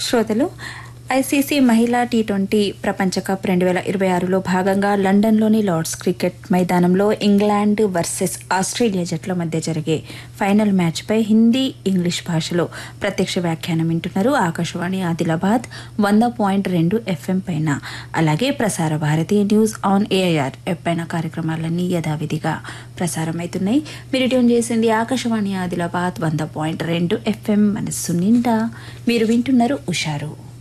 శ్రోతలు ఐసీసీ మహిళా T twenty ప్రపంచ కప్ రెండు వేల ఇరవై ఆరులో భాగంగా లండన్లోని లార్డ్స్ క్రికెట్ మైదానంలో ఇంగ్లాండ్ వర్సెస్ ఆస్ట్రేలియా జట్ల మధ్య జరిగే ఫైనల్ మ్యాచ్పై హిందీ ఇంగ్లీష్ భాషలో ప్రత్యక్ష వ్యాఖ్యానం వింటున్నారు ఆకాశవాణి ఆదిలాబాద్ వంద పాయింట్ రెండు ఎఫ్ఎం పైన అలాగే Prasar Bharati news on AIR app పైన కార్యక్రమాలన్నీ యథావిధిగా ప్రసారమవుతున్నాయి మీరు ట్యూన్ చేసింది ఆకాశవాణి ఆదిలాబాద్ వంద పాయింట్ రెండు ఎఫ్ఎం మనస్సు నిండా మీరు వింటున్నారు ఉషారు